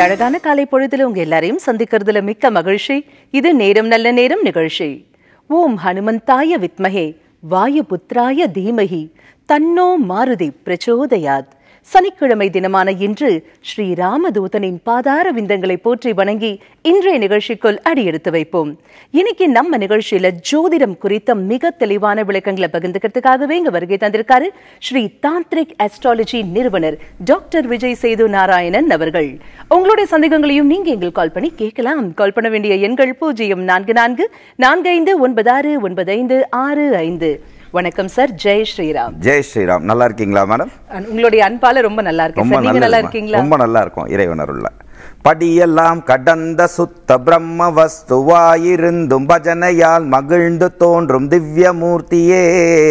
அழகான காலை பொழுதுல உங்க எல்லாரையும் சந்திக்கிறதுல மிக்க மகிழ்ச்சி இது நேரம் நல்ல நேரம் நிகழ்ச்சி ஓம் ஹனுமந்தாய வித்மஹே வாயுபுத்ராய தீமஹி தன்னோ மாருதி பிரச்சோதயாத் சனிக்கிழமை தினமான இன்று ஸ்ரீ ராமதூதனின் பாதார விந்தங்களை போற்றி வணங்கி இன்றைய நிகழ்ச்சிக்குள் அடியெடுத்து வைப்போம் இன்னைக்கு நம்ம நிகழ்ச்சியில ஜோதிடம் குறித்த மிக தெளிவான விளக்கங்களை பகிர்ந்துக்கிறதுக்காகவே இங்க வருகை தந்திருக்காரு ஸ்ரீ தாந்திரிக் அஸ்ட்ராலஜி நிறுவனர் டாக்டர் விஜய் சேது நாராயணன் அவர்கள் உங்களுடைய சந்தேகங்களையும் நீங்க எங்களுக்கு கால் பண்ணி கேட்கலாம் கால் பண்ண வேண்டிய எண்கள் பூஜ்ஜியம் நான்கு நான்கு நான்கு ஐந்து ஒன்பது ஆறு ஒன்பது ஐந்து ஆறு ஐந்து வணக்கம் சார் ஜெய் ஸ்ரீராம் ஜெய் ஸ்ரீராம் நல்லா இருக்கீங்களா மேடம் அன்- உங்களுடைய அன்பால ரொம்ப நல்லா இருக்கு ரொம்ப சார் நீங்க நல்லா நல்லது இருக்கீங்களா ரொம்ப நல்லா இருக்கும் இறைவனருள்ள படியெல்லாம் கடந்த சுத்த பிரம்ம வஸ்துவாயிருந்தும் பஜனையால் மகிழ்ந்து தோன்றும் திவ்யமூர்த்தியே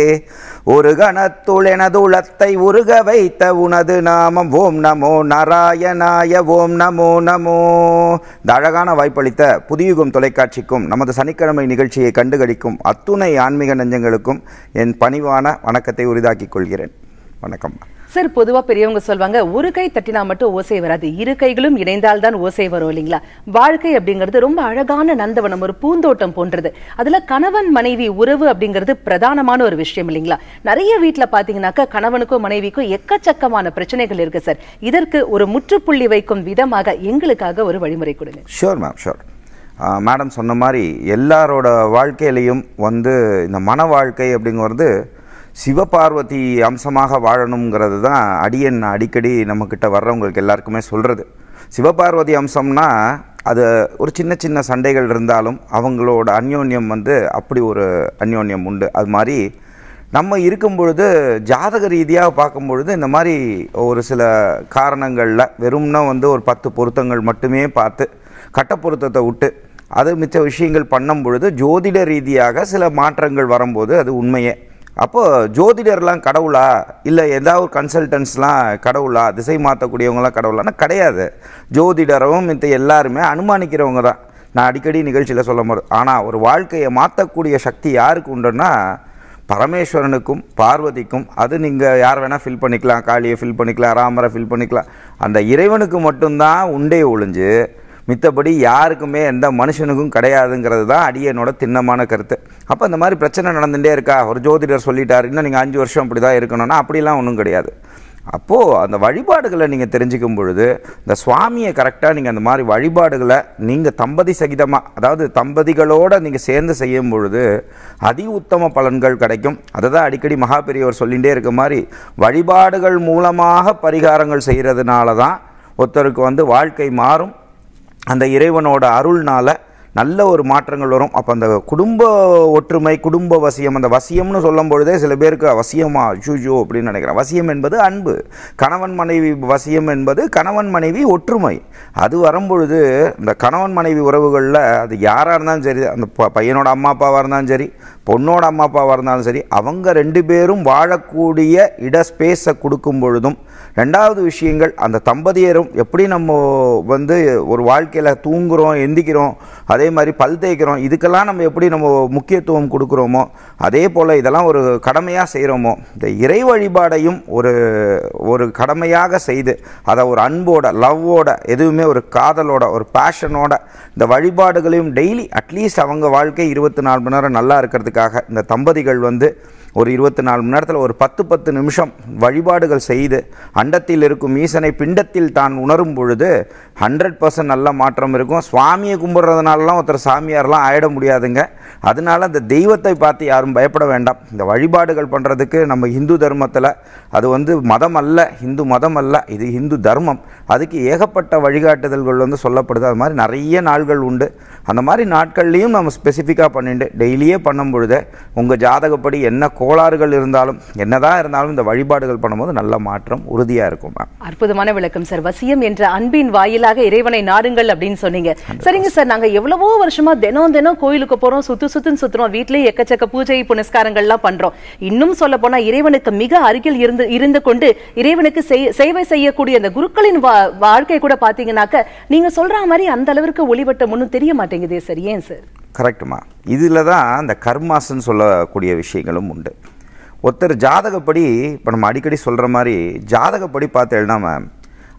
ஒரு கணத்துள் எனது உளத்தை உருக வைத்த உனது நாமம் ஓம் நமோ நாராயணாய ஓம் நமோ நமோ இந்த அழகான வாய்ப்பளித்த புதியுகம் தொலைக்காட்சிக்கும் நமது சனிக்கிழமை நிகழ்ச்சியை கண்டுகளிக்கும் அத்துணை ஆன்மீக நெஞ்சங்களுக்கும் என் பணிவான வணக்கத்தை உரிதாக்கிக் கொள்கிறேன் வணக்கம் சார் பொதுவா பெரியவங்க சொல்வாங்க ஒரு கை தட்டினா மட்டும் ஓசை வராது இரு கைகளும் இணைந்தால் தான் ஓசை வரும் இல்லைங்களா வாழ்க்கை அப்படிங்கிறது ரொம்ப அழகான நந்தவனம் ஒரு பூந்தோட்டம் போன்றது அதுல கணவன் மனைவி உறவு அப்படிங்கிறது பிரதானமான ஒரு விஷயம் இல்லைங்களா நிறைய வீட்ல பாத்தீங்கன்னாக்கா கணவனுக்கும் மனைவிக்கும் எக்கச்சக்கமான பிரச்சனைகள் இருக்கு சார் இதற்கு ஒரு முற்றுப்புள்ளி வைக்கும் விதமாக எங்களுக்காக ஒரு வழிமுறை கொடுங்க ஷூர் மேம் ஷூர் மேடம் சொன்ன மாதிரி எல்லாரோட வாழ்க்கையிலையும் வந்து இந்த மன வாழ்க்கை அப்படிங்கிறது சிவபார்வதி அம்சமாக வாழணுங்கிறது தான் அடியன் அடிக்கடி நம்மக்கிட்ட வர்றவங்களுக்கு எல்லாருக்குமே சொல்கிறது சிவபார்வதி அம்சம்னா அது ஒரு சின்ன சின்ன சண்டைகள் இருந்தாலும் அவங்களோட அந்யோன்யம் வந்து அப்படி ஒரு அந்யோன்யம் உண்டு அது மாதிரி நம்ம இருக்கும் பொழுது ஜாதக ரீதியாக பார்க்கும் பொழுது இந்த மாதிரி ஒரு சில காரணங்களில் வெறும்னா வந்து ஒரு பத்து பொருத்தங்கள் மட்டுமே பார்த்து கட்ட பொருத்தத்தை விட்டு அது மிச்ச விஷயங்கள் பண்ணும் பொழுது ஜோதிட ரீதியாக சில மாற்றங்கள் வரும்போது அது உண்மையே அப்போ ஜோதிடர்லாம் கடவுளா இல்லை ஏதாவது ஒரு கன்சல்டன்ஸ்லாம் கடவுளா திசை மாற்றக்கூடியவங்களாம் கடவுளானா கிடையாது ஜோதிடரும் மித்த எல்லாருமே அனுமானிக்கிறவங்க தான் நான் அடிக்கடி நிகழ்ச்சியில் சொல்ல முடியும் ஆனால் ஒரு வாழ்க்கையை மாற்றக்கூடிய சக்தி யாருக்கு உண்டுன்னா பரமேஸ்வரனுக்கும் பார்வதிக்கும் அது நீங்கள் யார் வேணால் ஃபில் பண்ணிக்கலாம் காளியை ஃபில் பண்ணிக்கலாம் ராமரை ஃபில் பண்ணிக்கலாம் அந்த இறைவனுக்கு மட்டும்தான் உண்டே ஒழிஞ்சு மித்தபடி யாருக்குமே எந்த மனுஷனுக்கும் கிடையாதுங்கிறது தான் அடியனோட திண்ணமான கருத்து அப்போ இந்த மாதிரி பிரச்சனை நடந்துகிட்டே இருக்கா ஒரு ஜோதிடர் சொல்லிட்டார் இன்னும் நீங்கள் அஞ்சு வருஷம் அப்படி தான் இருக்கணும்னா அப்படிலாம் ஒன்றும் கிடையாது அப்போது அந்த வழிபாடுகளை நீங்கள் தெரிஞ்சுக்கும் பொழுது இந்த சுவாமியை கரெக்டாக நீங்கள் அந்த மாதிரி வழிபாடுகளை நீங்கள் தம்பதி சகிதமாக அதாவது தம்பதிகளோடு நீங்கள் சேர்ந்து செய்யும் பொழுது அதி உத்தம பலன்கள் கிடைக்கும் அதை தான் அடிக்கடி மகா பெரியவர் சொல்லிகிட்டே இருக்க மாதிரி வழிபாடுகள் மூலமாக பரிகாரங்கள் செய்கிறதுனால தான் ஒருத்தருக்கு வந்து வாழ்க்கை மாறும் அந்த இறைவனோட அருள்னால நல்ல ஒரு மாற்றங்கள் வரும் அப்போ அந்த குடும்ப ஒற்றுமை குடும்ப வசியம் அந்த வசியம்னு சொல்லும் பொழுதே சில பேருக்கு வசியமா ஜூஜோ அப்படின்னு நினைக்கிறேன் வசியம் என்பது அன்பு கணவன் மனைவி வசியம் என்பது கணவன் மனைவி ஒற்றுமை அது வரும்பொழுது இந்த கணவன் மனைவி உறவுகளில் அது யாராக இருந்தாலும் சரி அந்த ப- பையனோட அம்மா அப்பாவாக இருந்தாலும் சரி பொண்ணோட அம்மா அப்பாவாக இருந்தாலும் சரி அவங்க ரெண்டு பேரும் வாழக்கூடிய இட ஸ்பேஸை கொடுக்கும் பொழுதும் ரெண்டாவது விஷயங்கள் அந்த தம்பதியரும் எப்படி நம்ம வந்து ஒரு வாழ்க்கையில் தூங்குறோம் எந்திக்கிறோம் அதே மாதிரி பல் தேய்க்கிறோம் இதுக்கெல்லாம் நம்ம எப்படி நம்ம முக்கியத்துவம் கொடுக்குறோமோ அதே போல் இதெல்லாம் ஒரு கடமையாக செய்கிறோமோ இந்த இறை வழிபாடையும் ஒரு ஒரு கடமையாக செய்து அதை ஒரு அன்போட லவ்வோட எதுவுமே ஒரு காதலோட ஒரு பேஷனோட இந்த வழிபாடுகளையும் டெய்லி அட்லீஸ்ட் அவங்க வாழ்க்கை இருபத்தி நாலு மணி நேரம் நல்லா இருக்கிறதுக்காக இந்த தம்பதிகள் வந்து ஒரு இருபத்தி நாலு மணி நேரத்தில் ஒரு பத்து பத்து நிமிஷம் வழிபாடுகள் செய்து அண்டத்தில் இருக்கும் ஈசனை பிண்டத்தில் தான் உணரும் பொழுது ஹண்ட்ரட் பர்சன்ட் நல்ல மாற்றம் இருக்கும் சுவாமியை கும்பிட்றதுனாலலாம் ஒருத்தர் சாமியார்லாம் ஆயிட முடியாதுங்க அதனால அந்த தெய்வத்தை பார்த்து யாரும் பயப்பட வேண்டாம் இந்த வழிபாடுகள் பண்ணுறதுக்கு நம்ம இந்து தர்மத்தில் அது வந்து மதம் அல்ல இந்து மதம் அல்ல இது இந்து தர்மம் அதுக்கு ஏகப்பட்ட வழிகாட்டுதல்கள் வந்து சொல்லப்படுது அது மாதிரி நிறைய நாள்கள் உண்டு அந்த மாதிரி நாட்கள்லையும் நம்ம ஸ்பெசிஃபிக்காக பண்ணிட்டு டெய்லியே பண்ணும் பொழுது உங்கள் ஜாதகப்படி என்ன கோளாறுகள் இருந்தாலும் என்னதான் இருந்தாலும் இந்த வழிபாடுகள் பண்ணும்போது நல்ல மாற்றம் உறுதியாக இருக்கும் மேம் அற்புதமான விளக்கம் சார் வசியம் என்ற அன்பின் வாயிலாக இறைவனை நாடுங்கள் அப்படின்னு சொன்னீங்க சரிங்க சார் நாங்க எவ்வளவோ வருஷமா தினம் தினம் கோயிலுக்கு போறோம் சுத்து சுத்துன்னு சுத்துறோம் வீட்லயே எக்கச்சக்க பூஜை புனஸ்காரங்கள்லாம் பண்றோம் இன்னும் சொல்ல போனா இறைவனுக்கு மிக அருகில் இருந்து இருந்து கொண்டு இறைவனுக்கு செய்- சேவை செய்யக்கூடிய அந்த குருக்களின் வா- வாழ்க்கை கூட பாத்தீங்கன்னாக்க நீங்க சொல்ற மாதிரி அந்த அளவிற்கு ஒளிவட்டம் ஒன்றும் தெரிய மாட்டேங்குதே சார் ஏன் சார் கரெக்டுமா இதில் தான் இந்த கர்மாஸ்ன்னு சொல்லக்கூடிய விஷயங்களும் உண்டு ஒருத்தர் ஜாதகப்படி இப்போ நம்ம அடிக்கடி சொல்கிற மாதிரி ஜாதகப்படி பார்த்து எழுதாம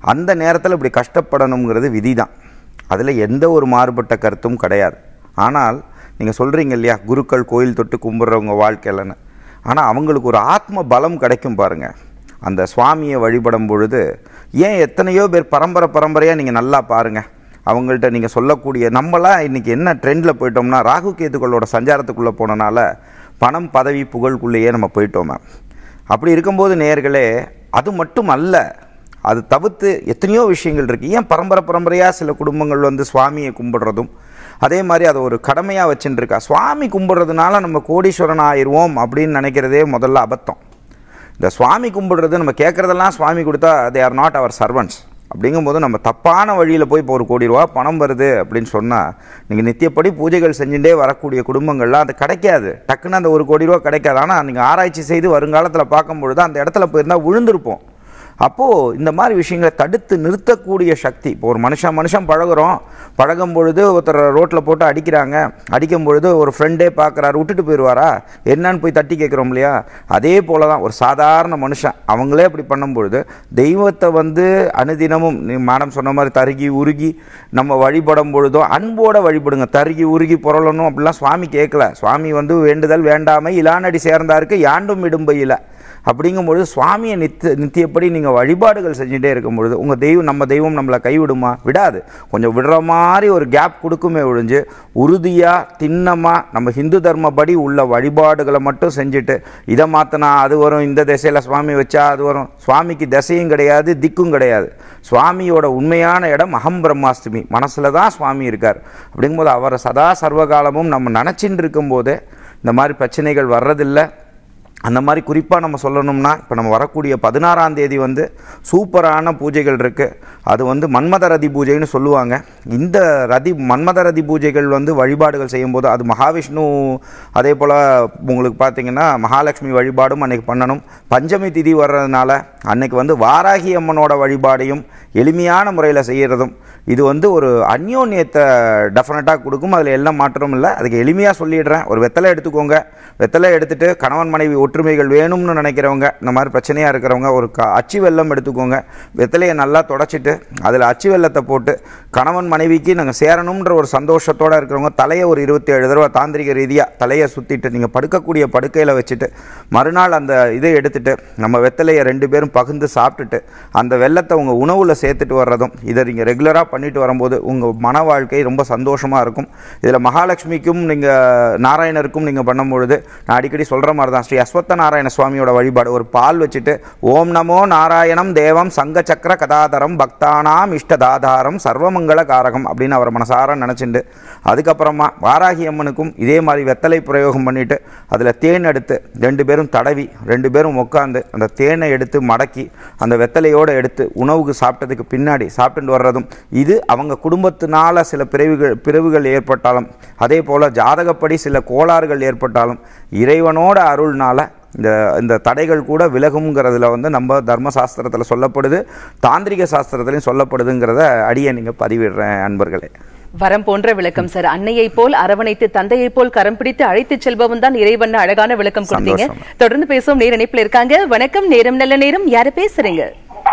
அந்த நேரத்தில் இப்படி கஷ்டப்படணுங்கிறது விதி தான் அதில் எந்த ஒரு மாறுபட்ட கருத்தும் கிடையாது ஆனால் நீங்கள் சொல்கிறீங்க இல்லையா குருக்கள் கோயில் தொட்டு கும்பிட்றவங்க வாழ்க்கையிலன்னு ஆனால் அவங்களுக்கு ஒரு ஆத்ம பலம் கிடைக்கும் பாருங்க அந்த சுவாமியை வழிபடும் பொழுது ஏன் எத்தனையோ பேர் பரம்பரை பரம்பரையாக நீங்கள் நல்லா பாருங்கள் அவங்கள்ட்ட நீங்கள் சொல்லக்கூடிய நம்மளாம் இன்றைக்கி என்ன ட்ரெண்டில் போயிட்டோம்னா ராகு கேதுக்களோட சஞ்சாரத்துக்குள்ளே போனனால பணம் பதவி புகழுக்குள்ளேயே நம்ம போயிட்டோமே அப்படி இருக்கும்போது நேர்களே அது மட்டும் அல்ல அது தவிர்த்து எத்தனையோ விஷயங்கள் இருக்குது ஏன் பரம்பரை பரம்பரையாக சில குடும்பங்கள் வந்து சுவாமியை கும்பிடுறதும் அதே மாதிரி அதை ஒரு கடமையாக வச்சுட்டு இருக்கா சுவாமி கும்பிடுறதுனால நம்ம கோடீஸ்வரன் ஆயிடுவோம் அப்படின்னு நினைக்கிறதே முதல்ல அபத்தம் இந்த சுவாமி கும்பிடுறது நம்ம கேட்குறதெல்லாம் சுவாமி கொடுத்தா they are not our servants அப்படிங்கும்போது நம்ம தப்பான வழியில் போய் இப்போ ஒரு கோடி ரூபா பணம் வருது அப்படின்னு சொன்னால் நீங்கள் நித்தியப்படி பூஜைகள் செஞ்சுட்டே வரக்கூடிய குடும்பங்கள்லாம் அது கிடைக்காது டக்குன்னு அந்த ஒரு கோடி ரூபா கிடைக்காது ஆனால் நீங்கள் ஆராய்ச்சி செய்து வருங்காலத்தில் பார்க்கும்பொழுது அந்த இடத்துல போயிருந்தால் விழுந்திருப்போம் அப்போது இந்த மாதிரி விஷயங்களை தடுத்து நிறுத்தக்கூடிய சக்தி இப்போ ஒரு மனுஷன் மனுஷன் பழகுறோம் பழகும் பொழுது ஒருத்தர் ரோட்டில் போட்டு அடிக்கிறாங்க அடிக்கும் பொழுது ஒரு ஃப்ரெண்டே பார்க்குறாரு விட்டுட்டு போயிடுவாரா என்னன்னு போய் தட்டி கேட்குறோம் இல்லையா அதே போல தான் ஒரு சாதாரண மனுஷன் அவங்களே அப்படி பண்ணும் பொழுது தெய்வத்தை வந்து அனுதினமும் நீ மேடம் சொன்ன மாதிரி தருகி உருகி நம்ம வழிபடும் பொழுதோ அன்போட வழிபடுங்க தருகி உருகி புரளணும் அப்படிலாம் சுவாமி கேட்கல சுவாமி வந்து வேண்டுதல் வேண்டாமை இலானடி சேர்ந்தாருக்கு யாண்டும் இடும்பையில் அப்படிங்கும்பொழுது சுவாமியை நித்திய நித்தியப்படி நீங்கள் வழிபாடுகள் செஞ்சுட்டே இருக்கும் பொழுது உங்கள் தெய்வம் நம்ம தெய்வம் நம்மளை கைவிடுமா விடாது கொஞ்சம் விடுற மாதிரி ஒரு கேப் கொடுக்குமே ஒழிஞ்சு உறுதியாக திண்ணமாக நம்ம ஹிந்து தர்மப்படி உள்ள வழிபாடுகளை மட்டும் செஞ்சுட்டு இதை மாற்றினா அது வரும் இந்த திசையில் சுவாமி வச்சா அது வரும் சுவாமிக்கு திசையும் கிடையாது திக்கும் கிடையாது சுவாமியோட உண்மையான இடம் அகம் பிரம்மாஸ்தமி மனசில் தான் சுவாமி இருக்கார் அப்படிங்கும்போது அவரை சதா சர்வகாலமும் நம்ம நினச்சின்னு இருக்கும்போதே இந்த மாதிரி பிரச்சனைகள் வர்றதில்லை அந்த மாதிரி குறிப்பாக நம்ம சொல்லணும்னா இப்போ நம்ம வரக்கூடிய பதினாறாம் தேதி வந்து சூப்பரான பூஜைகள் இருக்குது அது வந்து மன்மத ரதி பூஜைன்னு சொல்லுவாங்க இந்த ரதி மன்மத ரதி பூஜைகள் வந்து வழிபாடுகள் செய்யும்போது அது மகாவிஷ்ணு அதே போல் உங்களுக்கு பார்த்தீங்கன்னா மகாலட்சுமி வழிபாடும் அன்னைக்கு பண்ணணும் பஞ்சமி திதி வர்றதுனால அன்னைக்கு வந்து வாராகி அம்மனோட வழிபாடையும் எளிமையான முறையில் செய்கிறதும் இது வந்து ஒரு அந்யோன்யத்தை டெஃபினட்டாக கொடுக்கும் அதில் எல்லாம் மாற்றமும் இல்லை அதுக்கு எளிமையாக சொல்லிடுறேன் ஒரு வெத்தலை எடுத்துக்கோங்க வெத்தலை எடுத்துட்டு கணவன் மனைவி ஒற்றுமைகள் வேணும்னு நினைக்கிறவங்க இந்த மாதிரி பிரச்சனையாக இருக்கிறவங்க ஒரு க அச்சு வெல்லம் எடுத்துக்கோங்க வெத்தலையை நல்லா தொடச்சிட்டு அதில் அச்சு வெல்லத்தை போட்டு கணவன் மனைவிக்கு நாங்கள் சேரணுன்ற ஒரு சந்தோஷத்தோடு இருக்கிறவங்க தலையை ஒரு இருபத்தி ஏழு தடவை தாந்திரிக ரீதியாக தலையை சுற்றிட்டு நீங்கள் படுக்கக்கூடிய படுக்கையில் வச்சுட்டு மறுநாள் அந்த இதை எடுத்துட்டு நம்ம வெத்தலையை ரெண்டு பேரும் பகிர்ந்து சாப்பிட்டுட்டு அந்த வெள்ளத்தை உங்கள் உணவில் சேர்த்துட்டு வர்றதும் இதை நீங்கள் ரெகுலராக பண்ணிட்டு வரும்போது உங்கள் மன வாழ்க்கை ரொம்ப சந்தோஷமாக இருக்கும் இதில் மகாலட்சுமிக்கும் நீங்கள் நாராயணருக்கும் நீங்கள் பண்ணும்பொழுது நான் அடிக்கடி சொல்கிற மாதிரி தான் ஸ்ரீ அஸ்வத்த நாராயண சுவாமியோட வழிபாடு ஒரு பால் வச்சுட்டு ஓம் நமோ நாராயணம் தேவம் சங்க சக்கர கதாதரம் பக்தானாம் இஷ்டதாதாரம் சர்வமங்கள காரகம் அப்படின்னு அவர் மனசார நினச்சிண்டு அதுக்கப்புறமா வாராகி அம்மனுக்கும் இதே மாதிரி வெத்தலை பிரயோகம் பண்ணிட்டு அதில் தேன் எடுத்து ரெண்டு பேரும் தடவி ரெண்டு பேரும் உட்காந்து அந்த தேனை எடுத்து மடக்கி அந்த வெத்தலையோடு எடுத்து உணவுக்கு சாப்பிட்டதுக்கு பின்னாடி சாப்பிட்டுட்டு வர்றதும் இது அவங்க குடும்பத்தினால சில பிறவுகள் பிறவுகள் ஏற்பட்டாலும் அதே போல் ஜாதகப்படி சில கோளாறுகள் ஏற்பட்டாலும் இறைவனோட அருள்னால இந்த இந்த தடைகள் கூட விலகுங்கிறதுல வந்து நம்ம தர்மசாஸ்திரத்தில் சொல்லப்படுது தாந்திரிக சாஸ்திரத்துலையும் சொல்லப்படுதுங்கிறத அடியை நீங்கள் பதிவிடுறேன் அன்பர்களே வரம் போன்ற விளக்கம் சார் அன்னையை போல் அரவணைத்து தந்தையை போல் கரம் பிடித்து அழைத்துச் செல்பவன் தான் இறைவன் அழகான விளக்கம் கொடுத்தீங்க சந்தோஷம். தொடர்ந்து பேசுவோம் நேர இணைப்புல இருக்காங்க வணக்கம் நேரம் நல்ல நேரம் யாரு பேசுறீங்க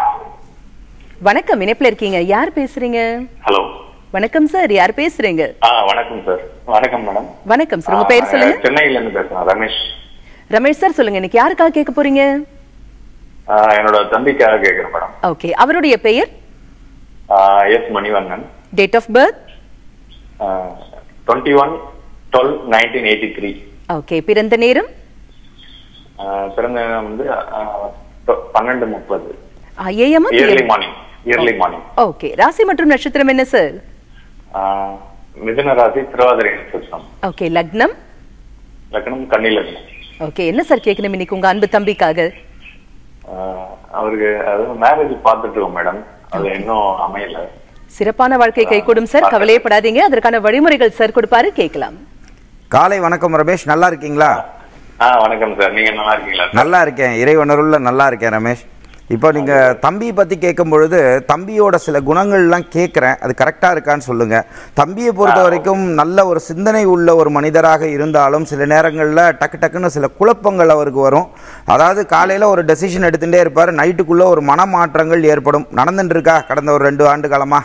வணக்கம் இணைப்புல இருக்கீங்க யார் பேசுறீங்க ஹலோ வணக்கம் சார் யார் பேசுறீங்க ஆ வணக்கம் சார் வணக்கம் மேடம் வணக்கம் சார் உங்க பெயர் சொல்லுங்க சென்னையில இருந்து பேசுறேன் ரமேஷ் ரமேஷ் சார் சொல்லுங்க இன்னைக்கு யாருக்காக கேட்க போறீங்க ஆ, என்னோட தம்பிக்காக கேட்கிறேன் மேடம் ஓகே அவருடைய பெயர் S Manivannan date of birth twenty one twelve nineteen eighty three okay பிறந்த நேரம் பிறந்த நேரம் வந்து ஆ, ப- பன்னெண்டு முப்பது AM early morning early morning okay ராசி மற்றும் நட்சத்திரம் என்ன சார் மிதுன ராசி திருவாதிரை நட்சத்திரம் ஓகே லக்னம் லக்னம் கன்னி லக்னம் ஓகே என்ன சார் கேட்கணும் இன்னைக்கு உங்க அன்பு தம்பிக்காக ஆ, அவருக்கு அதாவது மேரேஜ் பார்த்துட்டு இருக்கோம் மேடம் அது இன்னும் அமையல சிறப்பான வாழ்க்கை கைகூடும் சார் கவலையப்படாதீங்க அதற்கான வழிமுறைகள் சார் கொடுப்பாரு கேட்கலாம் காலை வணக்கம் ரமேஷ் நல்லா இருக்கீங்களா ஆ வணக்கம் சார் நீங்க நல்லா இருக்கீங்களா நல்லா இருக்கேன் இறைவனருள்ள நல்லா இருக்கேன் ரமேஷ் இப்போ நீங்கள் தம்பியை பற்றி கேட்கும் பொழுது தம்பியோட சில குணங்கள்லாம் கேட்குறேன் அது கரெக்டாக இருக்கான்னு சொல்லுங்கள் தம்பியை பொறுத்த வரைக்கும் நல்ல ஒரு சிந்தனை உள்ள ஒரு மனிதராக இருந்தாலும் சில நேரங்களில் டக்கு டக்குன்னு சில குழப்பங்கள் அவருக்கு வரும் அதாவது காலையில் ஒரு டெசிஷன் எடுத்துகிட்டே இருப்பார் நைட்டுக்குள்ளே ஒரு மனமாற்றங்கள் ஏற்படும் நடந்துட்டு இருக்கா கடந்த ஒரு ரெண்டு ஆண்டு காலமாக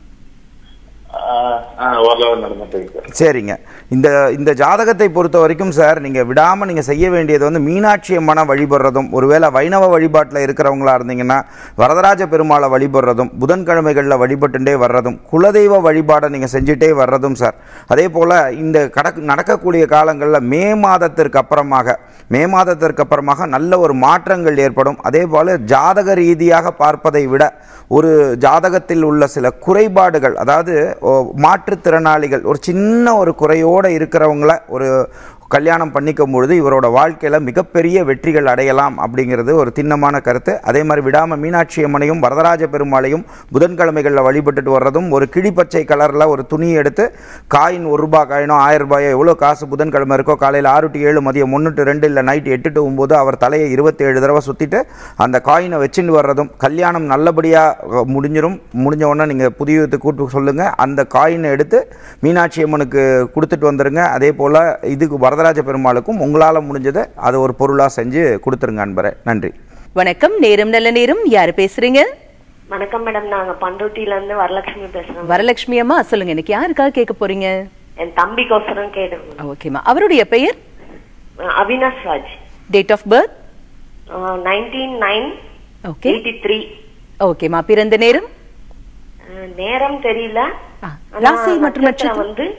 ஆஹ் ஆஹ் ஓரளவு நடந்துட்டு இருக்கு சார் சரிங்க இந்த இந்த ஜாதகத்தை பொறுத்த வரைக்கும் சார் நீங்கள் விடாமல் நீங்கள் செய்ய வேண்டியது வந்து மீனாட்சி அம்மனை வழிபடுறதும் ஒருவேளை வைணவ வழிபாட்டில் இருக்கிறவங்களா இருந்தீங்கன்னா வரதராஜ பெருமாளை வழிபடுறதும் புதன்கிழமைகளில் வழிபட்டுட்டே வர்றதும் குலதெய்வ வழிபாடை நீங்கள் செஞ்சுட்டே வர்றதும் சார் அதே போல் இந்த கடக் நடக்கக்கூடிய காலங்களில் மே மாதத்திற்கு அப்புறமாக மே மாதத்திற்கு அப்புறமாக நல்ல ஒரு மாற்றங்கள் ஏற்படும் அதே போல் ஜாதக ரீதியாக பார்ப்பதை விட ஒரு ஜாதகத்தில் உள்ள சில குறைபாடுகள் அதாவது ஓ, மாற்றுத்திறனாளிகள் ஒரு சின்ன ஒரு குறையோடு இருக்கிறவங்கள ஒரு கல்யாணம் பண்ணிக்கும் பொழுது இவரோட வாழ்க்கையில் மிகப்பெரிய வெற்றிகள் அடையலாம் அப்படிங்கிறது ஒரு திண்ணமான கருத்து அதே மாதிரி விடாமல் மீனாட்சி அம்மனையும் வரதராஜ பெருமாளையும் புதன்கிழமைகளில் வழிபட்டுட்டு வர்றதும் ஒரு கிளிப்பச்சை கலரில் ஒரு துணி எடுத்து காயின் ஒரு ரூபாய் காயினோ ஆயிரம் ரூபாயோ எவ்வளோ காசு புதன்கிழமை இருக்கோ காலையில் ஆறு டு ஏழு மதியம் ஒன்று டு ரெண்டு இல்லை நைட் எட்டு டு ஒம்பது அவர் தலையை இருபத்தேழு தடவை சுற்றிட்டு அந்த காயினை வச்சுட்டு வர்றதும் கல்யாணம் நல்லபடியாக முடிஞ்சிடும் முடிஞ்ச உடனே நீங்கள் புதிய கூட்டு சொல்லுங்கள் அந்த காயினை எடுத்து மீனாட்சி அம்மனுக்கு கொடுத்துட்டு வந்துருங்க அதே போல் இதுக்கு வரதராஜ பெருமாளுக்கும் உங்களால் முடிஞ்சதை அதை ஒரு பொருளாக செஞ்சு கொடுத்துருங்க அன்பரே நன்றி வணக்கம் நேரம் நல்ல நேரம் யாரு பேசுறீங்க வணக்கம் மேடம் நாங்க பண்ருட்டில இருந்து வரலட்சுமி பேசுறோம் வரலட்சுமி அம்மா சொல்லுங்க இன்னைக்கு யாருக்காக கேட்க போறீங்க என் தம்பிக்கோசரம் கேட்டேன் ஓகேம்மா அவருடைய பெயர் Avinash Raj date of birth nineteen nine okay eighty three ஓகேம்மா பிறந்த நேரம் நேரம் தெரியல ஆ, ஆனா ராசி மற்றும் நட்சத்திரம் நட்சத்திரம் வந்து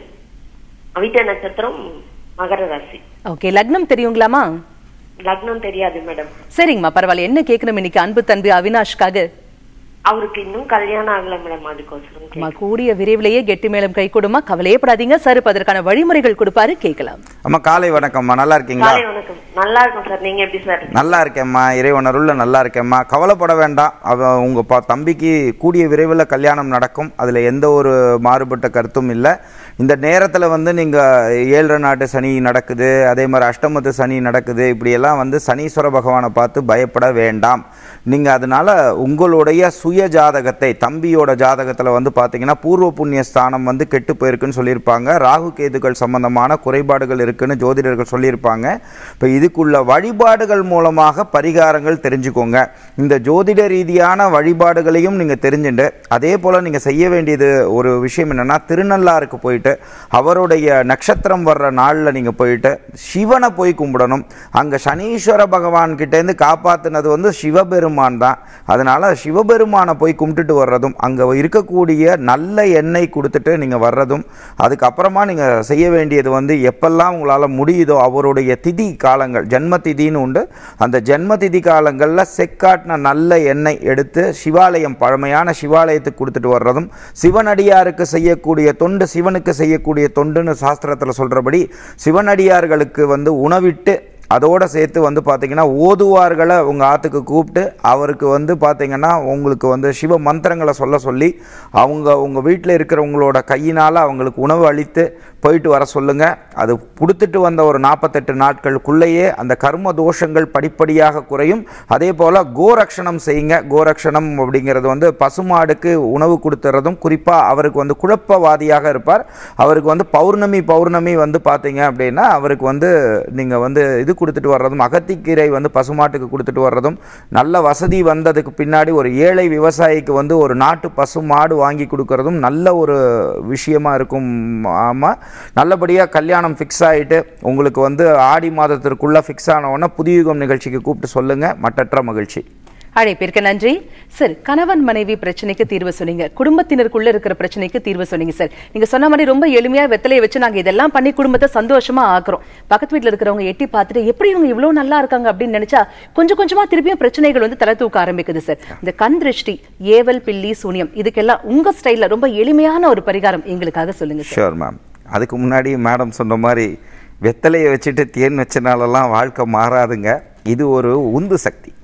அவிட்ட நட்சத்திரம் மகர ராசி ஓகே லக்னம் தெரியுங்களாமா லக்னம் தெரியாது மேடம் சரிங்கம்மா பரவாயில்ல என்ன கேட்கணும் இன்னைக்கு அன்பு தம்பி அவினாஷ்காக அவருக்கு இன்னும் கல்யாணம் ஆகல மேடம் அதுக்கோசரம் அம்மா கூடிய விரைவிலேயே கெட்டி மேளம் கை கொடுமா கவலையே படாதீங்க சார் இப்ப அதற்கான வழிமுறைகள் கொடுப்பாரு கேட்கலாம் அம்மா காலை வணக்கம்மா நல்லா இருக்கீங்களா காலை வணக்கம் நல்லா இருக்கும் சார் நீங்க எப்படி சார் நல்லா இருக்கேம்மா இறைவனருள்ள நல்லா இருக்கேம்மா கவலைப்பட வேண்டாம் அவ உங்கள் பா தம்பிக்கு கூடிய விரைவில் கல்யாணம் நடக்கும் அதில் எந்த ஒரு மாறுபட்ட கருத்தும் இல்லை இந்த நேரத்தில் வந்து நீங்கள் ஏழரை நாட்டு சனி நடக்குது அதே மாதிரி அஷ்டமத்து சனி நடக்குது இப்படியெல்லாம் வந்து சனீஸ்வர பகவானை பார்த்து பயப்பட வேண்டாம் நீங்கள் அதனால உங்களுடைய சுய ஜாதகத்தை தம்பியோட ஜாதகத்தில் வந்து பார்த்தீங்கன்னா பூர்வ புண்ணிய ஸ்தானம் வந்து கெட்டு போயிருக்குன்னு சொல்லியிருப்பாங்க ராகு கேதுகள் சம்பந்தமான குறைபாடுகள் இருக்குன்னு ஜோதிடர்கள் சொல்லியிருப்பாங்க இப்போ இதுக்குள்ள வழிபாடுகள் மூலமாக பரிகாரங்கள் தெரிஞ்சுக்கோங்க இந்த ஜோதிட ரீதியான வழிபாடுகளையும் நீங்கள் தெரிஞ்சுட்டு அதே போல் நீங்கள் செய்ய வேண்டியது ஒரு விஷயம் என்னென்னா திருநள்ளாருக்கு போயிட்டு அவருடைய நட்சத்திரம் வர்ற நாளில் நீங்கள் போயிட்டு சிவனை போய் கும்பிடணும் அங்கே சனீஸ்வர பகவான் கிட்டேருந்து காப்பாற்றினது வந்து சிவபெருமான் தான் அதனால் சிவபெருமானை போய் கும்பிட்டுட்டு வர்றதும் அங்கே இருக்கக்கூடிய நல்ல எண்ணெய் கொடுத்துட்டு நீங்கள் வர்றதும் அதுக்கப்புறமா நீங்கள் செய்ய வேண்டியது வந்து எப்பெல்லாம் உங்களால் முடியுதோ அவருடைய திதி காலங்கள் ஜென்ம திதின்னு உண்டு அந்த ஜென்ம திதி காலங்களில் செக்காட்டின நல்ல எண்ணெய் எடுத்து சிவாலயம் பழமையான சிவாலயத்துக்கு கொடுத்துட்டு வர்றதும் சிவனடியாருக்கு செய்யக்கூடிய தொண்டு சிவனுக்கு செய்யக்கூடிய தொண்டுன்னு சாஸ்திரத்தில் சொல்கிறபடி சிவனடியார்களுக்கு வந்து உணவிட்டு அதோட சேர்த்து வந்து பார்த்தீங்கன்னா ஓதுவார்களை உங்கள் ஆற்றுக்கு கூப்பிட்டு அவருக்கு வந்து பார்த்தீங்கன்னா உங்களுக்கு வந்து சிவ மந்திரங்களை சொல்ல சொல்லி அவங்க உங்கள் வீட்டில் இருக்கிறவங்களோட கையினால் அவங்களுக்கு உணவு அளித்து போயிட்டு வர சொல்லுங்கள் அது கொடுத்துட்டு வந்த ஒரு நாற்பத்தெட்டு நாட்களுக்குள்ளேயே அந்த கர்ம தோஷங்கள் படிப்படியாக குறையும் அதே போல் கோரக்ஷணம் செய்யுங்க கோரக்ஷணம் அப்படிங்கிறது வந்து பசுமாடுக்கு உணவு கொடுத்துறதும் குறிப்பாக அவருக்கு வந்து குழப்பவாதியாக இருப்பார் அவருக்கு வந்து பௌர்ணமி பௌர்ணமி வந்து பார்த்தீங்க அப்படின்னா அவருக்கு வந்து நீங்கள் வந்து இது கொடுத்துட்டு வர்றதும் அகத்திக்கீரை வந்து பசுமாட்டுக்கு கொடுத்துட்டு வர்றதும் நல்ல வசதி வந்ததுக்கு பின்னாடி ஒரு ஏழை விவசாயிக்கு வந்து ஒரு நாட்டு பசு மாடு வாங்கி கொடுக்கறதும் நல்ல ஒரு விஷயமா இருக்கும் ஆமாம் நல்லபடியாக கல்யாணம் ஃபிக்ஸ் ஆகிட்டு உங்களுக்கு வந்து ஆடி மாதத்திற்குள்ளே ஃபிக்ஸ் ஆன உடனே புதியுகம் நிகழ்ச்சிக்கு கூப்பிட்டு சொல்லுங்கள் மட்டற்ற மகிழ்ச்சி அழைப்பிற்கு நன்றி சார் கணவன் மனைவி பிரச்சனைக்கு தீர்வு சொன்னீங்க குடும்பத்தினருக்குள்ள இருக்கிற பிரச்சனைக்கு தீர்வு சொன்னீங்க சார் நீங்க சொன்ன மாதிரி ரொம்ப எளிமையா வெத்தலையை வச்சு நாங்க இதெல்லாம் பண்ணி குடும்பத்தை சந்தோஷமா ஆக்குறோம் பக்கத்து வீட்டுல இருக்கிறவங்க எட்டி பார்த்துட்டு எப்படி இவங்க இவ்வளவு நல்லா இருக்காங்க அப்படின்னு நினைச்சா கொஞ்சம் கொஞ்சமா திருப்பியும் பிரச்சனைகள் வந்து தலை தூக்க ஆரம்பிக்குது சார் இந்த கண் திருஷ்டி ஏவல் பில்லி சூனியம் இதுக்கெல்லாம் உங்க ஸ்டைல்ல ரொம்ப எளிமையான ஒரு பரிகாரம் எங்களுக்காக சொல்லுங்க சார் ஷோர் மேம் அதுக்கு முன்னாடி மேடம் சொன்ன மாதிரி வெத்தலையை வச்சுட்டு தேன் வச்சனாலலாம் வாழ்க்கை மாறாதுங்க இது ஒரு உந்து சக்தி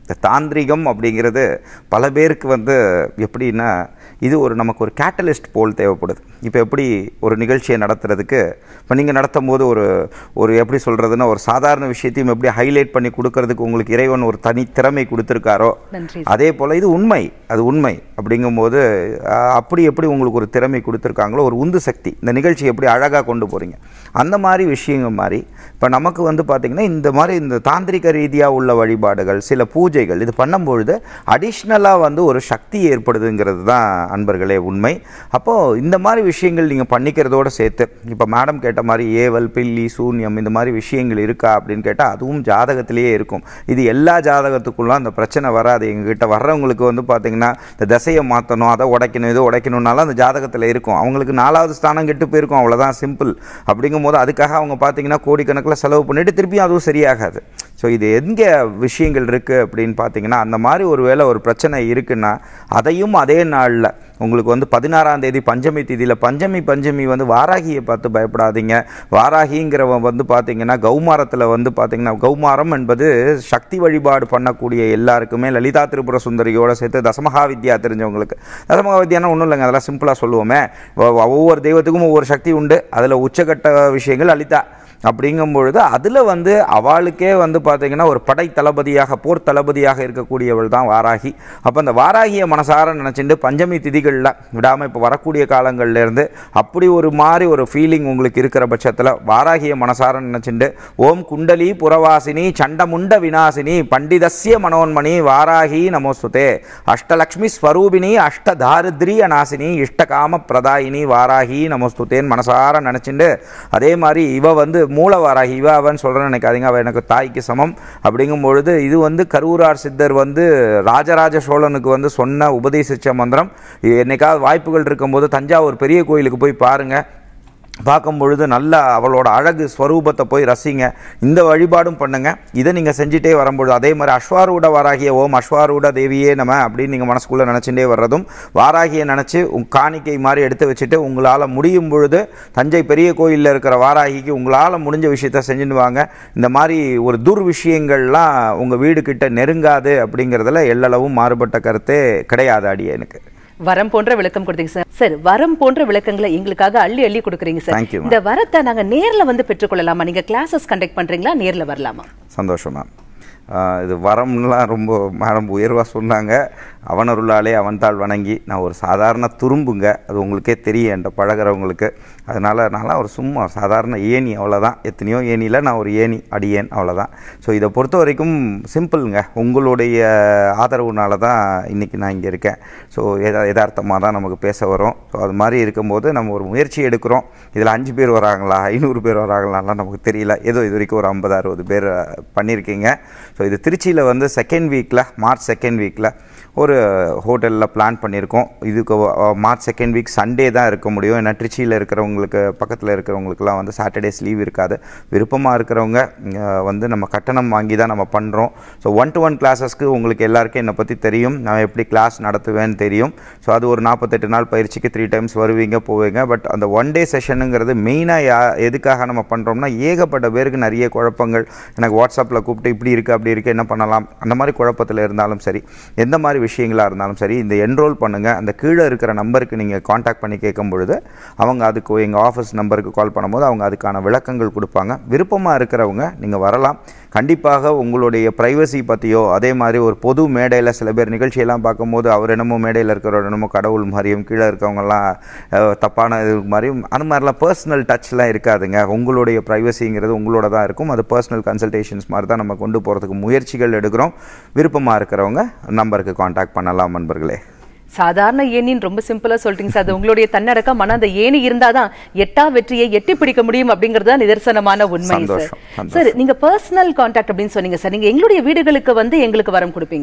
இந்த தாந்திரிகம் அப்படிங்கிறது பல பேருக்கு வந்து எப்படின்னா இது ஒரு நமக்கு ஒரு கேட்டலிஸ்ட் போல் தேவைப்படுது இப்போ எப்படி ஒரு நிகழ்ச்சியை நடத்துறதுக்கு இப்போ நீங்கள் நடத்தும் போது ஒரு ஒரு எப்படி சொல்கிறதுன்னா ஒரு சாதாரண விஷயத்தையும் எப்படி ஹைலைட் பண்ணி கொடுக்கறதுக்கு உங்களுக்கு இறைவன் ஒரு தனி திறமை கொடுத்துருக்காரோ நன்றி அதே போல் இது உண்மை அது உண்மை அப்படிங்கும்போது அஹ், அப்படி எப்படி உங்களுக்கு ஒரு திறமை கொடுத்துருக்காங்களோ ஒரு உந்து சக்தி இந்த நிகழ்ச்சி எப்படி அழகாக கொண்டு போகிறீங்க அந்த மாதிரி விஷயங்கள் மாதிரி இப்போ நமக்கு வந்து பார்த்திங்கன்னா இந்த மாதிரி இந்த தாந்திரிக ரீதியாக உள்ள வழிபாடுகள் சில பூஜைகள் இது பண்ணும்பொழுது அடிஷ்னலாக வந்து ஒரு சக்தி ஏற்படுதுங்கிறது தான் அன்பர்களே உண்மை அப்போது இந்த மாதிரி விஷயங்கள் நீங்கள் பண்ணிக்கிறதோட சேர்த்து இப்போ மேடம் கேட்ட மாதிரி ஏவல் பில்லி சூன்யம் இந்த மாதிரி விஷயங்கள் இருக்கா அப்படின்னு கேட்டால் அதுவும் ஜாதகத்திலேயே இருக்கும் இது எல்லா ஜாதகத்துக்குள்ளும் அந்த பிரச்சனை வராது எங்ககிட்ட வர்றவங்களுக்கு வந்து பார்த்தீங்கன்னா இந்த திசையை மாற்றணும் அதை உடைக்கணும் இதை உடைக்கணும்னாலும் அந்த ஜாதகத்தில் இருக்கும் அவங்களுக்கு நாலாவது ஸ்தானம் கெட்டு போயிருக்கும் அவ்வளோதான் சிம்பிள் அப்படிங்கும்போது அதுக்காக அவங்க பார்த்தீங்கன்னா கோடிக்கணக்கில் செலவு பண்ணிட்டு திருப்பியும் அதுவும் சரியாகாது ஸோ இது எங்கே விஷயங்கள் இருக்குது அப்படின்னு பார்த்தீங்கன்னா அந்த மாதிரி ஒரு வேளை ஒரு பிரச்சனை இருக்குன்னா அதையும் அதே நாளில் உங்களுக்கு வந்து பதினாறாம் தேதி பஞ்சமி தேதியில் பஞ்சமி பஞ்சமி வந்து வாராகியை பார்த்து பயப்படாதீங்க வாராகிங்கிறவன் வந்து பார்த்தீங்கன்னா கௌமாரத்தில் வந்து பார்த்தீங்கன்னா கௌமாரம் என்பது சக்தி வழிபாடு பண்ணக்கூடிய எல்லாருக்குமே லலிதா திரிபுர சுந்தரியோட சேர்த்து தசமகா வித்யா தெரிஞ்சவங்களுக்கு தசமகா வித்யானா ஒன்றும் இல்லைங்க அதெல்லாம் சிம்பிளாக சொல்லுவோமே ஒ- ஒவ்வொரு தெய்வத்துக்கும் ஒவ்வொரு சக்தி உண்டு அதில் உச்சகட்ட விஷயங்கள் லலிதா அப்படிங்கும் பொழுது அதில் வந்து அவளுக்கே வந்து பார்த்தீங்கன்னா ஒரு படை தளபதியாக போர் தளபதியாக இருக்கக்கூடியவள் தான் வாராகி அப்போ அந்த வாராகியை மனசார நினச்சிட்டு பஞ்சமி திதிகளில் விடாமல் இப்போ வரக்கூடிய காலங்கள்ல இருந்து அப்படி ஒரு மாதிரி ஒரு ஃபீலிங் உங்களுக்கு இருக்கிற பட்சத்தில் வாராகியை மனசார நினச்சிட்டு ஓம் குண்டலி புறவாசினி சண்டமுண்ட விநாசினி பண்டிதஸ்ய மனோன்மணி வாராகி நமோஸ்துதே அஷ்டலக்ஷ்மி ஸ்வரூபிணி அஷ்டதாரித்ரிய நாசினி இஷ்டகாம பிரதாயினி வாராகி நமோஸ்துதேன்னு மனசார நினச்சிண்டு அதே மாதிரி இவ வந்து மூல வாராகி இவ அவன் சொல்கிறேன்னு நினைக்காதீங்க அவ எனக்கு தாய்க்கு சமம் அப்படிங்கும் பொழுது இது வந்து கரூரார் சித்தர் வந்து ராஜராஜ சோழனுக்கு வந்து சொன்ன உபதேசிச்ச மந்திரம் இது என்னைக்காவது வாய்ப்புகள் இருக்கும்போது தஞ்சாவூர் பெரிய கோயிலுக்கு போய் பாருங்க பார்க்கும் பொழுது நல்லா அவளோட அழகு ஸ்வரூபத்தை போய் ரசிங்க இந்த வழிபாடும் பண்ணுங்க இதை நீங்கள் செஞ்சுட்டே வரும்பொழுது அதே மாதிரி அஸ்வாரூட வாராகிய ஓம் அஸ்வாரூட தேவியே நம அப்படின்னு நீங்கள் மனசுக்குள்ளே நினச்சிட்டே வர்றதும் வாராகியை நினச்சி உங் காணிக்கை மாதிரி எடுத்து வச்சுட்டு உங்களால் முடியும் பொழுது தஞ்சை பெரிய கோயிலில் இருக்கிற வாராகிக்கு உங்களால் முடிஞ்ச விஷயத்த செஞ்சுட்டு வாங்க இந்த மாதிரி ஒரு துர் விஷயங்கள்லாம் உங்கள் வீடு கிட்ட நெருங்காது அப்படிங்கிறதுல எல்லளவும் மாறுபட்ட கருத்தே கிடையாது அடியேனுக்கு வரம் போன்ற விளக்கம் கொடுத்தீங்க சார் சார் வரம் போன்ற விளக்கங்களை எங்களுக்காக அள்ளி அள்ளி கொடுக்குறீங்க சார் Thank you, ma'am. இந்த வரத்தை நாங்க நேர்ல வந்து பெற்றுக்கொள்ளலாமா நீங்க கிளாஸஸ் கண்டக்ட் பண்றீங்களா நேர்ல வரலாமா சந்தோஷம் மேம் ஆஹ் இது வரம்லாம் ரொம்ப மேடம் உயர்வாக சொன்னாங்க அவனருளாலே அவன்தாள் வணங்கி நான் ஒரு சாதாரண துரும்புங்க அது உங்களுக்கே தெரியும் என்கிட்ட பழகிறவங்களுக்கு அதனால் நான்லாம் ஒரு சும்மா சாதாரண ஏணி அவ்வளோதான் எத்தனையோ ஏணியில் நான் ஒரு ஏணி அடியேன் அவ்வளோதான் ஸோ இதை பொறுத்த வரைக்கும் சிம்பிளுங்க உங்களுடைய ஆதரவுனால தான் இன்றைக்கி நான் இங்கே இருக்கேன் ஸோ எதா யதார்த்தமாக தான் நமக்கு பேச வரும் ஸோ அது மாதிரி இருக்கும்போது நம்ம ஒரு முயற்சி எடுக்கிறோம் இதில் அஞ்சு பேர் வராங்களா ஐநூறு பேர் வராங்களாலாம் நமக்கு தெரியல ஏதோ இது வரைக்கும் ஒரு ஐம்பது அறுபது பேர் அஹ், பண்ணியிருக்கீங்க ஸோ இது திருச்சியில் வந்து செகண்ட் வீக்கில் மார்ச் செகண்ட் வீக்கில் ஒரு ஹோட்டலில் பிளான் பண்ணியிருக்கோம் இதுக்கு அஹ், மார்ச் செகண்ட் வீக் சண்டே தான் இருக்க முடியும் ஏன்னா திருச்சியில் இருக்கிறவங்களுக்கு பக்கத்தில் இருக்கிறவங்களுக்குலாம் வந்து சாட்டர்டேஸ் லீவ் இருக்காது விருப்பமாக இருக்கிறவங்க அஹ், வந்து நம்ம கட்டணம் வாங்கி தான் நம்ம பண்ணுறோம் ஸோ ஒன் டு ஒன் கிளாஸஸ்க்கு உங்களுக்கு எல்லாருக்கும் என்னை பற்றி தெரியும் நான் எப்படி கிளாஸ் நடத்துவேன்னு தெரியும் ஸோ அது ஒரு நாற்பத்தெட்டு நாள் பயிற்சிக்கு த்ரீ டைம்ஸ் வருவீங்க போவீங்க பட் அந்த ஒன் டே செஷனுங்கிறது மெயினாக யா எதுக்காக நம்ம பண்ணுறோம்னா ஏகப்பட்ட பேருக்கு நிறைய குழப்பங்கள் எனக்கு வாட்ஸ்அப்பில் கூப்பிட்டு இப்படி இருக்குது அப்படி இருக்குது என்ன பண்ணலாம் அந்த மாதிரி குழப்பத்தில் இருந்தாலும் சரி எந்த மாதிரி விஷயங்களாக இருந்தாலும் சரி இந்த என்ரோல் பண்ணுங்கள் அந்த கீழே இருக்கிற நம்பருக்கு நீங்கள் காண்டாக்ட் பண்ணி கேட்கும் பொழுது அவங்க அதுக்கு எங்கள் ஆஃபீஸ் நம்பருக்கு கால் பண்ணும்போது அவங்க அதுக்கான விளக்கங்கள் கொடுப்பாங்க விருப்பமாக இருக்கிறவங்க நீங்கள் வரலாம் கண்டிப்பாக உங்களுடைய ப்ரைவசி பற்றியோ அதே மாதிரி ஒரு பொது மேடையில் சில பேர் நிகழ்ச்சியெல்லாம் பார்க்கும்போது அவர் என்னமோ மேடையில் இருக்கிறவர் என்னமோ கடவுள் மாதிரியும் கீழே இருக்கவங்கலாம் அஹ், தப்பான இது மாதிரியும் அந்த மாதிரிலாம் பர்சனல் டச்லாம் இருக்காதுங்க உங்களுடைய ப்ரைவசிங்கிறது உங்களோட தான் இருக்கும் அது பர்சனல் கன்சல்டேஷன்ஸ் மாதிரி தான் நம்ம கொண்டு போகிறதுக்கு முயற்சிகள் எடுக்கிறோம் விருப்பமாக இருக்கிறவங்க நம்பருக்கு காண்டாக்ட் பண்ணலாம் நண்பர்களே சாதாரண ஏணின்னு ரொம்ப சிம்பிளா சொல்லிட்டீங்க சார் அது உங்களுடைய தன்னடக்கம் ஆனா அந்த ஏணி இருந்தாதான் எட்டா வெற்றியை எட்டி பிடிக்க முடியும் அப்படிங்கிறது தான் நிதர்சனமான உண்மை சார் சந்தோஷம், சந்தோஷம். சார் நீங்க பர்சனல் கான்டாக்ட் அப்படின்னு சொன்னீங்க சார் நீங்க எங்களுடைய வீடுகளுக்கு வந்து எங்களுக்கு வரம் கொடுப்பீங்களா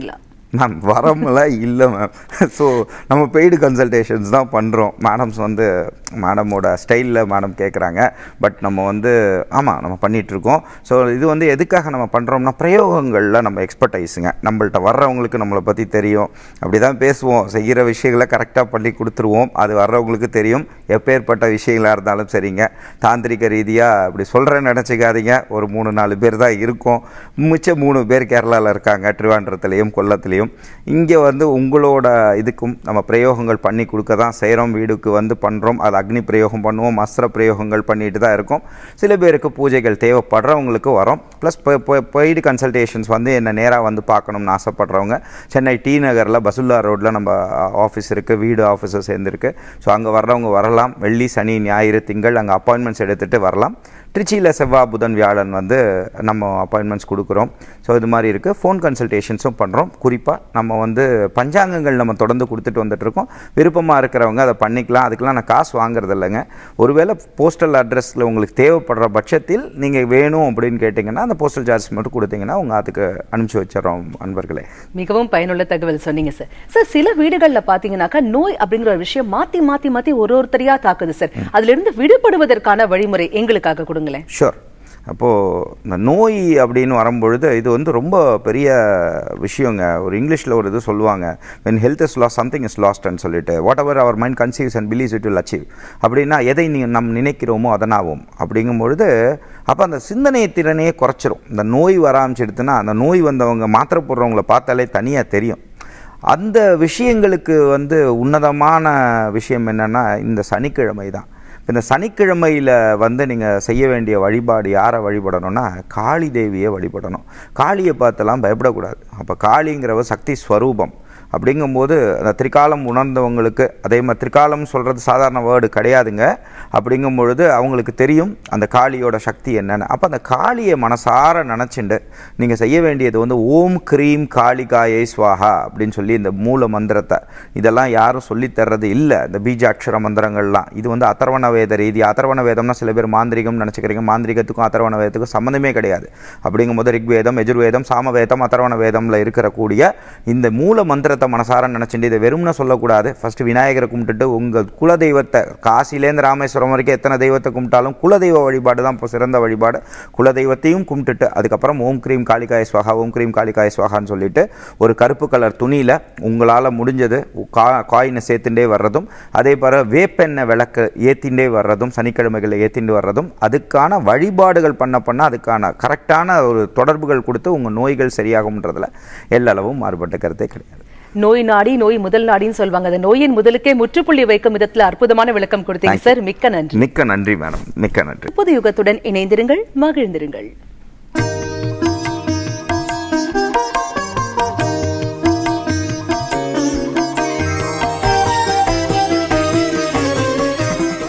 மேம் வரமெல்லாம் இல்லை மேம் ஸோ நம்ம பெய்டு கன்சல்டேஷன்ஸ் தான் பண்ணுறோம் மேடம்ஸ் வந்து மேடமோட ஸ்டைலில் மேடம் கேட்குறாங்க பட் நம்ம வந்து ஆமாம் நம்ம பண்ணிகிட்ருக்கோம் ஸோ இது வந்து எதுக்காக நம்ம பண்ணுறோம்னா பிரயோகங்களில் நம்ம எக்ஸ்பர்டைஸுங்க நம்மள்ட்ட வர்றவங்களுக்கு நம்மளை பற்றி தெரியும் அப்படி தான் பேசுவோம் செய்கிற விஷயங்களை கரெக்டாக பண்ணி கொடுத்துருவோம் அது வர்றவங்களுக்கு தெரியும் எப்பேற்பட்ட விஷயங்களாக இருந்தாலும் சரிங்க தாந்திரிக ரீதியாக அப்படி சொல்கிறேன்னு நினச்சிக்காதீங்க ஒரு மூணு நாலு பேர் தான் இருக்கும் மிச்சம் மூணு பேர் கேரளாவில் இருக்காங்க திருவாண்டரத்துலேயும் கொல்லத்துலேயும் இங்கே வந்து உங்களோட இதுக்கும் நம்ம பிரயோகங்கள் பண்ணி கொடுக்க தான் செய்கிறோம் வீடுக்கு வந்து பண்ணுறோம் அது அக்னி பிரயோகம் பண்ணுவோம் அஸ்திர பிரயோகங்கள் பண்ணிட்டு தான் இருக்கோம் சில பேருக்கு பூஜைகள் தேவைப்படுறவங்களுக்கு வரோம் ப்ளஸ் பெய்டு கன்சல்டேஷன்ஸ் வந்து என்ன நேராக வந்து பார்க்கணும்னு ஆசைப்படுறவங்க சென்னை டி நகரில் பசுல்லா ரோட்டில் நம்ம ஆஃபீஸ் இருக்குது வீடு ஆஃபீஸும் சேர்ந்துருக்கு ஸோ அங்கே வர்றவங்க வரலாம் வெள்ளி சனி ஞாயிறு திங்கள் அங்கே அப்பாயின்மெண்ட்ஸ் எடுத்துகிட்டு வரலாம் திருச்சியில் செவ்வாய் புதன் வியாழன் வந்து நம்ம அப்பாயின்மெண்ட்ஸ் கொடுக்குறோம் ஸோ இது மாதிரி இருக்குது ஃபோன் கன்சல்டேஷன்ஸும் பண்ணுறோம் குறிப்பாக நம்ம வந்து பஞ்சாங்கங்கள் நம்ம தொடர்ந்து கொடுத்துட்டு வந்துட்டுருக்கோம் விருப்பமாக இருக்கிறவங்க அதை பண்ணிக்கலாம் அதுக்கெலாம் நான் காசு வாங்குறது இல்லைங்க ஒருவேளை போஸ்டல் அட்ரஸில் உங்களுக்கு தேவைப்படுற பட்சத்தில் நீங்கள் வேணும் அப்படின்னு கேட்டிங்கன்னா அந்த போஸ்டல் சார்ஜ் மட்டும் கொடுத்தீங்கன்னா உங்கள் அதுக்கு அனுப்பிச்சி வச்சிடறோம் அன்பர்களே மிகவும் பயனுள்ள தகவல் சொன்னீங்க சார் சார் சில வீடுகள்ல பாத்தீங்கன்னாக்கா நோய் அப்படிங்கிற ஒரு விஷயம் மாத்தி மாத்தி மாத்தி ஒரு ஒருத்தரையா தாக்குது சார் அதுல இருந்து விடுபடுவதற்கான வழிமுறை எங்களுக்காக கொடுங்களேன் ஷூர் அப்போது இந்த நோய் அப்படின்னு வரும்பொழுது இது வந்து ரொம்ப பெரிய விஷயங்க ஒரு இங்கிலீஷில் ஒரு இது சொல்லுவாங்க when health is lost something is lost ன்னு சொல்லிட்டு whatever our mind conceives and believes it will achieve அப்படின்னா எதை நீ நம் நினைக்கிறோமோ அதனாகும் அப்படிங்கும் பொழுது அப்போ அந்த சிந்தனை திறனையே குறைச்சிரும் இந்த நோய் வர ஆரம்பிச்சிடுதுன்னா அந்த நோய் வந்தவங்க மாத்திரை போடுறவங்கள பார்த்தாலே தனியாக தெரியும் அந்த விஷயங்களுக்கு வந்து உன்னதமான விஷயம் என்னென்னா இந்த சனிக்கிழமை தான் இந்த சனிக்கிழமையில் வந்து நீங்கள் செய்ய வேண்டிய வழிபாடு யாரை வழிபடணும்னா காளி தேவியை வழிபடணும் காளியை பார்த்தெல்லாம் பயப்படக்கூடாது அப்போ காளிங்கிறவ சக்தி ஸ்வரூபம் அப்படிங்கும்போது அந்த திரிகாலம் உணர்ந்தவங்களுக்கு அதே மாதிரி திரிகாலம் சொல்கிறது சாதாரண வேர்டு கிடையாதுங்க அப்படிங்கும் பொழுது அவங்களுக்கு தெரியும் அந்த காளியோட சக்தி என்னென்னு அப்போ அந்த காளியை மனசார நினச்சிண்டு நீங்கள் செய்ய வேண்டியது வந்து ஓம் க்ரீம் காளிகாயை ஸ்வாஹா அப்படின்னு சொல்லி இந்த மூல மந்திரத்தை இதெல்லாம் யாரும் சொல்லித் தர்றது இல்லை இந்த பீஜாட்சர மந்திரங்கள்லாம் இது வந்து அதர்வண வேத ரீதி அதர்வண வேதம்னா சில பேர் மாந்திரிகம் நினச்சிக்கிறீங்க மாந்திரிகத்துக்கும் அதர்வண வேதத்துக்கும் சம்மந்தமே கிடையாது அப்படிங்கும்போது ரிக்வேதம் எஜுர்வேதம் சாமவேதம் அதர்வண வேதம்ல இருக்கிற கூடிய இந்த மூல மந்திரத்தை மனசார நினச்சிட்டு இதை வெறும்னு சொல்லக்கூடாது ஃபர்ஸ்ட் விநாயகரை கும்பிட்டுட்டு உங்கள் குலதெய்வத்தை காசிலேருந்து ராமேஸ்வரம் வரைக்கும் எத்தனை தெய்வத்தை கும்பிட்டாலும் குலதெய்வ வழிபாடு தான் இப்போ சிறந்த வழிபாடு குலதெய்வத்தையும் கும்பிட்டுட்டு அதுக்கப்புறம் ஓம் க்ரீம் காளிகாய ஸ்வகா ஓம் க்ரீம் காளிகாய ஸ்வகான்னு சொல்லிட்டு ஒரு கருப்பு கலர் துணியில் உங்களால் முடிஞ்சது கா காயினை சேர்த்துட்டே வர்றதும் அதே போல் வேப்பெண்ணெய் விளக்கு ஏற்றிண்டே வர்றதும் சனிக்கிழமைகளில் ஏற்றிண்டு வர்றதும் அதுக்கான வழிபாடுகள் பண்ண பண்ண அதுக்கான கரெக்டான ஒரு தொடர்புகள் கொடுத்து உங்கள் நோய்கள் சரியாகும்ன்றதுல எல்லளவும் மாறுபட்ட கருத்தே கிடையாது நோய் நாடி நோய் முதல் நாடின்னு சொல்லுவாங்க அந்த நோயின் முதலுக்கே முற்றுப்புள்ளி வைக்கும் விதத்துல அற்புதமான விளக்கம் கொடுத்தீங்க சார் மிக்க நன்றி மிக்க நன்றி மேடம் மிக்க நன்றி புது யுகத்துடன் இணைந்திருங்கள் மகிழ்ந்திருங்கள்